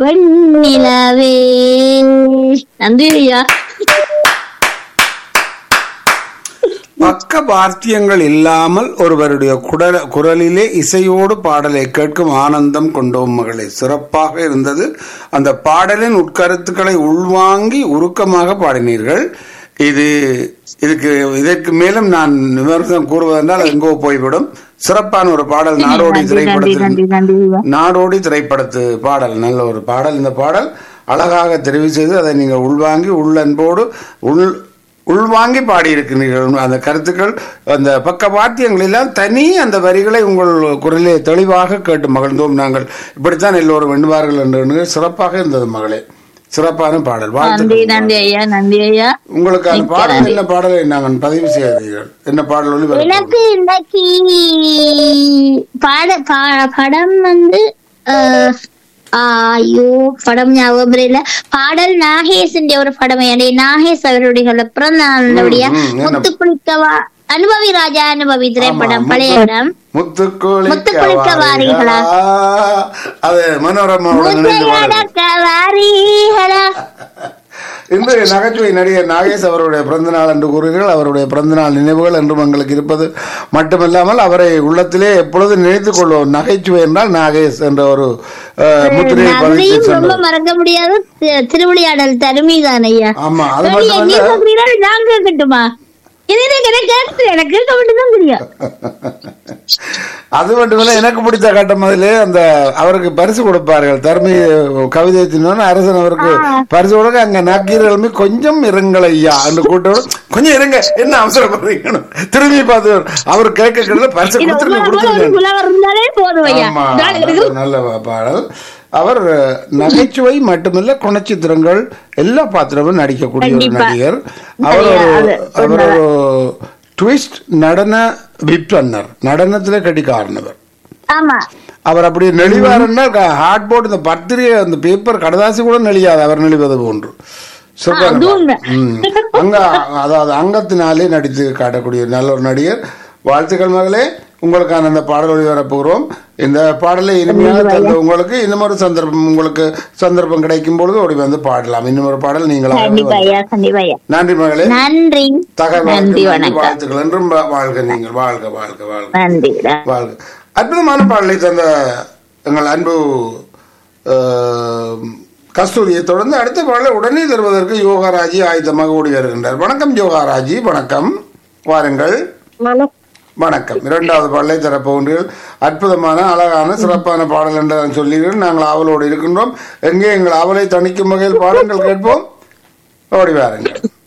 வெண்ணிலவே நன்றி ஐயா பக்க வார்த்தியங்கள் இல்லாமல் ஒருவருடைய குடல குரலிலே இசையோடு பாடலை கேட்கும் ஆனந்தம் கொண்டோம் மகளே சிறப்பாக இருந்தது அந்த பாடலின் உட்கருத்துக்களை உள்வாங்கி உருக்கமாக பாடினீர்கள் இது இதுக்கு இதற்கு மேலும் நான் விமர்சனம் கூறுவதென்றால் அது எங்கோ போய்விடும் சிறப்பான ஒரு பாடல் நாடோடி நன்றி நன்றி நன்றி திரைப்படத்தில் நன்றி ஐயா நாடோடி திரைப்படத்து பாடல் நல்ல ஒரு பாடல் இந்த பாடல் அழகாக தெரிவு செய்து அதை நீங்கள் உள்வாங்கி உள்ளன்போடு உள் உள்வாங்கி பாடியிருக்கிறீர்கள் அந்த கருத்துக்கள் அந்த பக்க வாத்தியங்கள் எல்லாம் தனி அந்த வரிகளை உங்கள் குரலே தெளிவாக கேட்டு மகிழ்ந்தோம் நாங்கள் இப்படித்தான் எல்லோரும் எண்ணுவார்கள் என்று சிறப்பாக இருந்தது மகளே சிறப்பான பாடல் நன்றி வாழ்த்துக்கள் நன்றி ஐயா நன்றி ஐயா உங்களுக்கு அந்த மிக்க பாடல் நன்றி. என்ன பாடலை நாங்கள் பதிவு செய்தீர்கள் என்ன பாடல் ஒளி எனக்கு இன்னைக்கு பாட பா- படம் வந்து அஹ், ஐயோ படம் ஞாபகம் இல்ல பாடல் நாகேஷ் ஒரு படம் என்னுடைய நாகேஷ் அவருடைய பிறந்த நாளுடைய ம், ம், என்ன? முத்து குளிக்கவா அனுபவி ராஜா அனுபவி திரைப்படம் ஆமா, பழைய முத்து- இடம் முத்துக்குளிக்க முத்துக்குளிக்க வாரீகளா? அது மனோரமாவோட நினைந்து பாடல் முத்தையடக்க வாரீகளா இன்று நகைச்சுவை நடிகர் நாகேஷ் அவருடைய பிறந்தநாள் என்று கூறுகிறீர்கள் அவருடைய பிறந்தநாள் நினைவுகள் என்றும் எங்களுக்கு இருப்பது மட்டுமல்லாமல் அவரை உள்ளத்திலே எப்பொழுது நினைத்துக் கொள்வோம் நகைச்சுவை என்றால் நாகேஷ் என்ற ஒரு அஹ், முத்திரையை பதித்து அதையும் ரொம்ப சென்றார் மறக்க முடியாத தி- திருவிளையாடல் தருமிதான் ஐயா ஆமா அது சரி, மட்டுமல்ல எங்கே சொல்றீங்களோ நான் கேட்கட்டுமா இது எனக்கு எனக்கு கேட்டு எனக்கு கேட்க மட்டும்தான் தெரியும் அது மட்டுமல்ல எனக்கு பிடித்த கட்டம் அதிலே அந்த அவருக்கு பரிசு கொடுப்பார்கள் தர்மி கவிதை தின்னோன்னு அரசன் அவருக்கு பரிசு கொடுக்க அங்க நக்கீரலுமே கொஞ்சம் இருங்கள் ஐயா என்று கூட்டோடு கொஞ்சம் இருங்க என்ன அவசரப்படுறீங்க திரும்பி பார்த்து அவர் கேட்க கேட்கல பரிசு இது கொடுத்துருங்க உங்களை போல ஒரு கொடுத்துருங்க புலவர் இருந்தாலே போதும் ஐயா ஆமா நான் நல்ல- எனக்கு நல்ல பாடல் அவர் நகைச்சுவை மட்டுமல்ல குணச்சித்திரங்கள் எல்லா பாத்திரமும் நடிக்கக்கூடிய ஒரு கண்டிப்பா. நடிகர் அவர் ஒரு அது அவர் ஒரு ட்விஸ்ட் நடன விப்டன்னர் நடனத்துல கட்டிக்காரனவர் ஆமா அவர் அப்படி நெளிவாருன்னா ஹார்ட் போர்டு இந்த பத்திரிகை அந்த பேப்பர் கடதாசி கூட நெளியாது அவர் நெளிவது போன்று சூப்பர் அது உண்மை. ம். அங்க அதாவது அங்கத்தினாலே நடித்து காட்டக்கூடிய நல்ல ஒரு நடிகர் வாழ்த்துக்கள் மகளே உங்களுக்கான அந்த பாடல் ஒளிபரப்புகிறோம் இந்த பாடலை இனிமையாக தந்த உங்களுக்கு இன்னும் ஒரு சந்தர்ப்பம் உங்களுக்கு சந்தர்ப்பம் கிடைக்கும் பொழுது ஓடி வந்து பாடலாம் இன்னும் ஒரு பாடல் நீங்களாக கண்டிப்பா ஐயா கண்டிப்பா ஐயா நன்றி மகளே நன்றி தகவல் நன்றி வணக்கம் வாழ்த்துக்கள் என்றும் வா- வாழ்க நீங்கள் வாழ்க வாழ்க வாழ்க நன்றி வாழ்க அற்புதமான பாடலை தந்த எங்கள் அன்பு ஆஹ், கஸ்தூரியை தொடர்ந்து அடுத்த பாடலை உடனே தருவதற்கு யோகாராஜி ஆயுதமாக ஓடி வருகின்றார் வணக்கம் யோகாராஜி வணக்கம் வாருங்கள் வணக்கம் இரண்டாவது பாடலை தரப்போகிறீர்கள் அற்புதமான அழகான சிறப்பான பாடல் என்று நான் சொல்லுகிறேன் நாங்கள் ஆவலோடு இருக்கின்றோம் எங்கே எங்கள் ஆவலை தணிக்கும் வகையில் பாடங்கள் கேட்போம் ஓடி வாருங்கள்